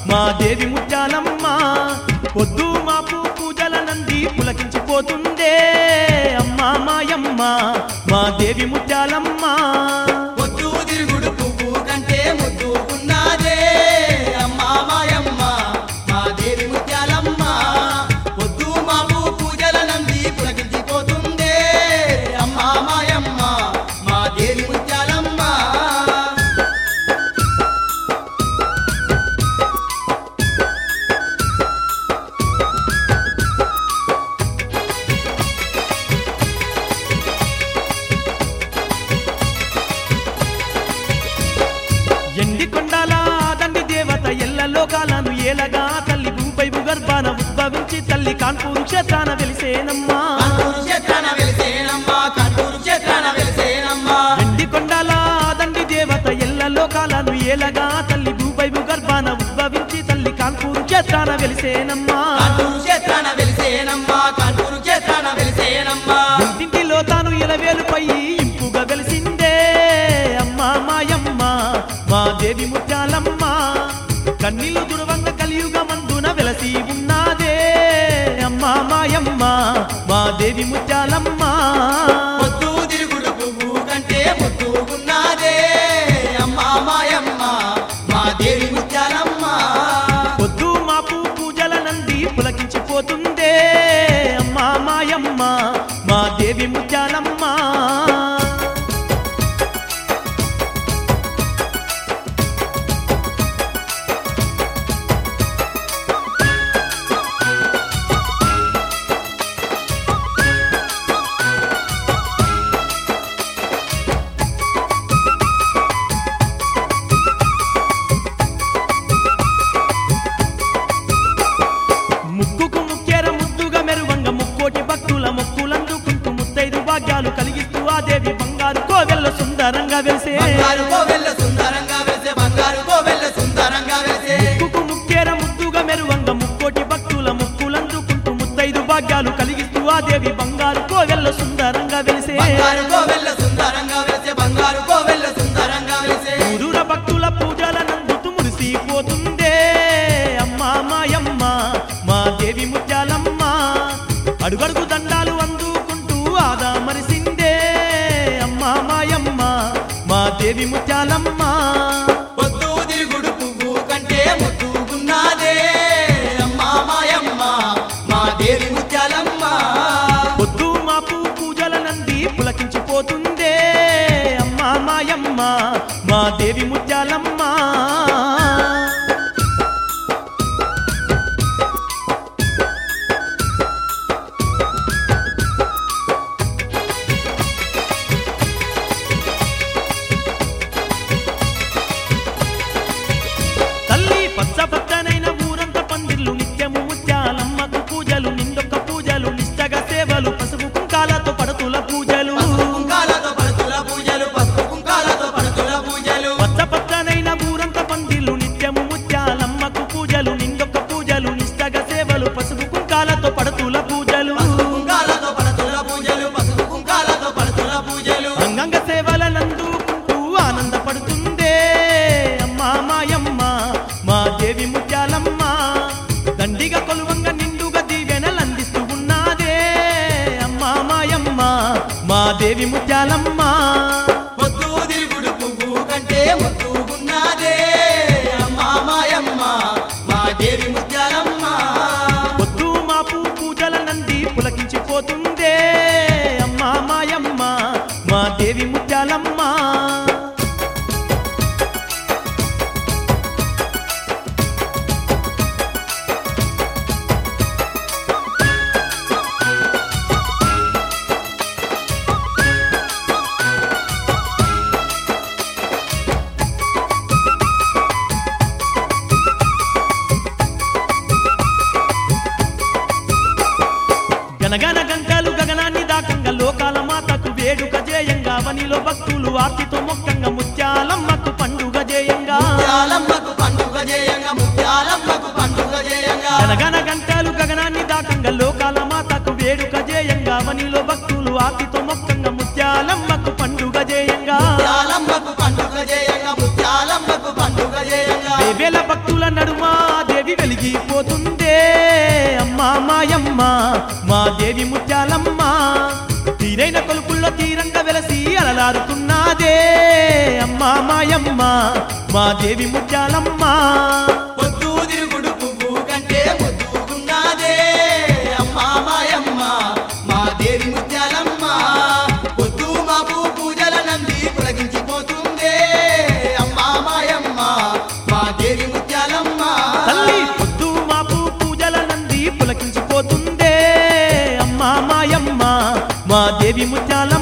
మా దేవి ముత్యాలమ్మ పొద్దు మాపు పూజల నంది పులకించిపోతుందే అమ్మా మాయమ్మ మా దేవి ముత్యాలమ్మ పొద్దు తిరుగుడు పువ్వు కంటే ముద్దు ఉన్నదే అమ్మా మాయమ్మ మా దేవి ముత్యాలమ్మ పొద్దు మాపు పూజల నంది పులకించిపోతుందే అమ్మా మాయమ్మ మా దేవి ముత్యాలమ్మ ఎండి కొండాల దండి దేవత ఎల్ల లోకాలను ఏలగా తల్లి భూపై భూగర్భాన ఉద్భవించి తల్లి కాన్పూరు క్షేత్రాన వెలిసేనమ్మా కంటూరు క్షేత్రాన వెలిసేనమ్మా కంటూరు క్షేత్రాన వెలిసేనమ్మా ఎండి కొండాల దండి దేవత ఎల్ల లోకాలను ఏలగా తల్లి భూపై భూగర్భాన ఉద్భవించి తల్లి కాన్పూరు క్షేత్రాన వెలిసేనమ్మా కంటూరు క్షేత్రాన వెలిసేనమ్మా కంటూరు క్షేత్రాన వెలిసేనమ్మా ఇంటింటిలో తాను ఇలవేలుపై ఇంపుగా వెలిసిందే అమ్మా మాయమ్మ మా దేవి ముత్యాలమ్మ కన్నీళ్లు దురవంగ కలియుగ మందున వెలసి ఉన్నాదే అమ్మా మాయమ్మ మా దేవి ముత్యాలమ్మ పొద్దు తిరుగుడు పువ్వు కంటే ముద్దుగున్నదే అమ్మా మాయమ్మ మా దేవి ముత్యాలమ్మ పొద్దు మాపు పూజల నంది పులకించిపోతుందే అమ్మా మాయమ్మ మా దేవి ముత్యాలమ్మ ముక్కుకు ముక్కేర ముద్దుగా మెరువంగ ముక్కోటి భక్తుల ముక్కులందుకుంటూ ముత్తైదు భాగ్యాలు కలిగిస్తూ ఆ దేవి బంగారు కోవెల్ల సుందరంగా వెలిసే బంగారు కోవెల్ల సుందరంగా వెలిసే బంగారు కోవెల్ల సుందరంగా వెలిసే ముక్కుకు ముక్కేర ముద్దుగా మెరువంగ ముక్కోటి భక్తుల ముక్కులందుకుంటూ ముత్తైదు భాగ్యాలు కలిగిస్తూ ఆ దేవి బంగారు కోవెల్ల సుందరంగా వెలిసే బంగారు కోవెల్ల సుందరంగా వెలిసే బంగారు కోవెల్ల సుందరంగా వెలిసే ఊరూర భక్తుల పూజల నందుతూ మురిసిపోతుందే అమ్మా మాయమ్మ మా దేవి ముత్యాలమ్మ అడుగడుగు దండాలు అందుకుంటూ ఆదా మరిసిందే అమ్మా మాయమ్మ మా దేవి ముత్యాలమ్మ పొద్దు తిరుగుడు పువ్వు కంటే ముద్దుగున్నదే అమ్మా మాయమ్మ మా దేవి ముత్యాలమ్మ పొద్దు మాపు పూజల నంది పులకించిపోతుందే అమ్మా మాయమ్మ మా దేవి ముత్యాలమ్మ తల్లి పచ్చ పచ్చనైన ఊరంత పందిర్లు నిత్యము ముత్యాలమ్మకు పూజలు నిండొక్క పూజలు నిష్టగా సేవలు పసుపు కుంకాలతో పడతుల పూజలు పసుపు కుంకాలతో పడుతుల పూజలు పసుపు కుంకాలతో పడుతుల పూజలు పచ్చ పచ్చనైన ఊరంత పందిర్లు నిత్యము ముత్యాలమ్మకు పూజలు నిండొక్క పూజలు నిష్టగా సేవలు పసుపు కుంకాలతో పడతుల పూజలు పసుపు కుంకాలతో పడుతుల పూజలు పసుపు కుంకాలతో పడుతుల పూజలు అంగంగ సేవలనందుకుంటూ ఆనందపడుతుందే అమ్మా మాయమ్మ మా దేవి ముత్యాలమ్మ దండిగా కొలువంగ నిండుగా దీవెనలందిస్తూ ఉన్నదే అమ్మా మాయమ్మ మా దేవి ముత్యాలమ్మ పొద్దు తిరుగుడు పువ్వు కంటే ముద్దుగున్నదే అమ్మా మాయమ్మ మా దేవి ముత్యాలమ్మ పొద్దు మాపు పూజల నంది పులకించిపోతుందే అమ్మా మాయమ్మ మా దేవి ముత్యాలమ్మ గనగన గంటలు గగనాన్ని దాకంగా లోకాల మాతకు వేడుక జేయంగా వనిలో భక్తులు ఆర్తితో మొక్కంగా ముత్యాలమ్మకు పండుగ జేయంగా ముత్యాలమ్మకు పండుగ చేయంగా ముత్యాలమ్మకు పండుగ చేయంగా గనగన గంటలు గగనాన్ని దాకంగా లోకాల మాతకు వేడుక జేయంగా వనిలో భక్తులు ఆర్తితో మొక్కంగా ముత్యాలమ్మకు పండుగ జేయంగా ముత్యాలమ్మకు పండుగ చేయంగా ముత్యాలమ్మకు పండుగ చేయంగా వేవేల భక్తుల నడుమ దేవి ముత్యాలమ్మ తీరైన కొలుపుల్లో తీరంగా వెలసి అలలారుతున్నదే అమ్మా మాయమ్మ మా దేవి ముత్యాలమ్మ పొద్దు తిరుగుడు పువ్వు కంటే ముద్దుకున్నదే అమ్మా మాయమ్మ మా దేవి ముత్యాలమ్మ పొద్దు మాపు పూజల నంది పులగించిపోతుందే అమ్మా మాయమ్మ మా దేవి ముత్యాలమ్మ తల్లి పొద్దు మాపు పూజల నంది పులకించిపోతుందే అమ్మా మాయమ్మ మా దేవి ముత్యాలమ్మ